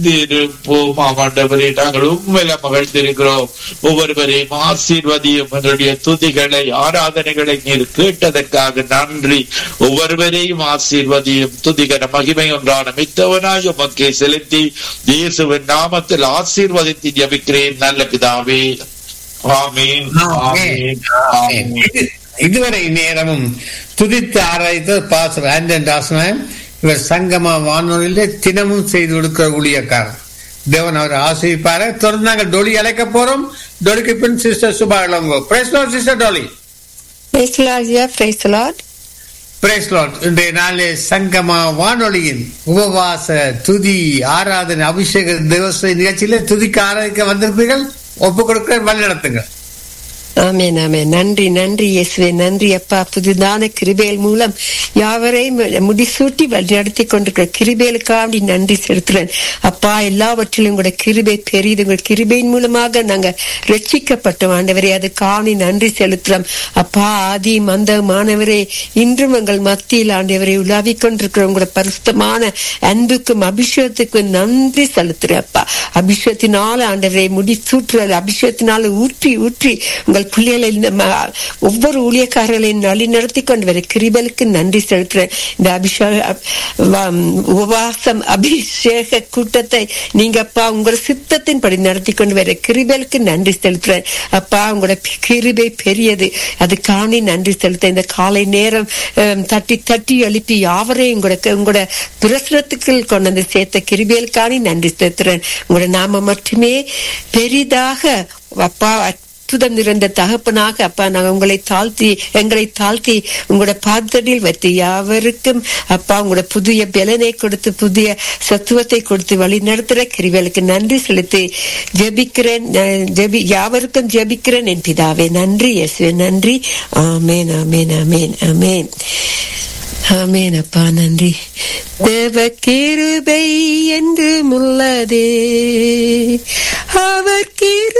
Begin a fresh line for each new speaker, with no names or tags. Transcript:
இருப்போம் ஆமாண்டவரே நாங்கள் உண்மையில மகிழ்ந்திருக்கிறோம் ஒவ்வொருவரையும் ஆசீர்வதியும் எங்களுடைய துதிகளை ஆராதனைகளை நீர் கேட்டதற்காக நன்றி ஒவ்வொருவரையும் ஆசீர்வதியும் துதிகர மகிமை ஒன்றான மித்தவனாய் உமக்கே செலுத்தி இயேசுவின் நாமத்தில் ஆசீர்வதித்து ஜபிக்கிறேன் நல்ல பிதாவே ஆமீன் ஆமீன் ஆமீன்
இது- இதுவரை நேரமும் துதித்து ஆராய்த்து பாசர் ஆண்டன் தாசனாயம் இவர் சங்கமா வானொலியில தினமும் செய்து கொடுக்கிற ஊழியக்காரர் தேவன் அவர் ஆசிரிப்பாரு தொடர்ந்து நாங்கள் டொலி அழைக்க போறோம் டொலிக்கு பின் sister Subha Ilango praise Lord sister Dolly
Praise the Lord, yeah, praise the Lord.
Praise Lord இன்றைய நாளே சங்கமா வானொலியின் உபவாச துதி ஆராதனை அபிஷேக திவச நிகழ்ச்சியில துதிக்க ஆராதிக்க வந்திருப்பீர்கள் ஒப்பு கொடுக்க வழி நடத்துங்க
ஆமென் ஆமென் நன்றி நன்றி இயேசுவே நன்றி அப்பா புதிதான கிருபேல் மூலம் யாவரையும் முடிசூட்டி வழிநடத்தி கொண்டிருக்கிற கிருபேலுக்காண்டி நன்றி செலுத்துறேன் அப்பா எல்லாவற்றிலும் கூட கிருபை பெரியது உங்கள் கிருபையின் மூலமாக நாங்க ரட்சிக்கப்பட்டோம் ஆண்டவரே அது காணி நன்றி செலுத்துறோம் அப்பா ஆதி மந்த மாணவரே இன்றும் எங்கள் மத்தியில் ஆண்டவரை உலாவிக் கொண்டிருக்கிற உங்களோட பரிசுத்தமான அன்புக்கும் அபிஷேகத்துக்கும் நன்றி செலுத்துறேன் அப்பா அபிஷேகத்தினால ஆண்டவரை முடி சூற்றுறது அபிஷேகத்தினால ஊற்றி ஊற்றி உங்கள் பிள்ளைகளை இந்த ம- ஒவ்வொரு ஊழியக்காரர்களையும் வழி நடத்தி கொண்டு வர கிருபலுக்கு நன்றி செலுத்துறேன் இந்த அபிஷேக வ- உபவாசம் அபிஷேக கூட்டத்தை நீங்க அப்பா உங்களோட சித்தத்தின்படி நடத்தி கொண்டு வர கிருபலுக்கு நன்றி செலுத்துறேன் அப்பா உங்களோட பி- கிருபை பெரியது அது காணி நன்றி செலுத்த இந்த காலை நேரம் அஹ், தட்டி தட்டி எழுப்பி யாவரையும் உங்களோட உங்களோட பிரசுரத்துக்கு கொண்டு வந்து சேர்த்த கிருபையில் காணி நன்றி செலுத்துறேன் உங்களோட நாம மட்டுமே பெரிதாக அப்பா அற்புதம் நிறைந்த தகப்பனாக அப்பா நாங்கள் உங்களை தாழ்த்தி எங்களை தாழ்த்தி உங்களோட பாதடியில் வைத்து யாவருக்கும் அப்பா உங்களோட புதிய பலனை கொடுத்து புதிய சத்துவத்தை கொடுத்து வழி நடத்துற கிருவிகளுக்கு நன்றி செலுத்தி ஜெபிக்கிறேன் அஹ், ஜெபி யாவருக்கும் ஜெபிக்கிறேன் என் பிதாவே நன்றி இயேசுவே நன்றி ஆமேன் ஆமேன் ஆமேன் ஆமேன் ஆமேன் அப்பா நன்றி தேவ கிருபை என்று முள்ளதே அவர் கிருபை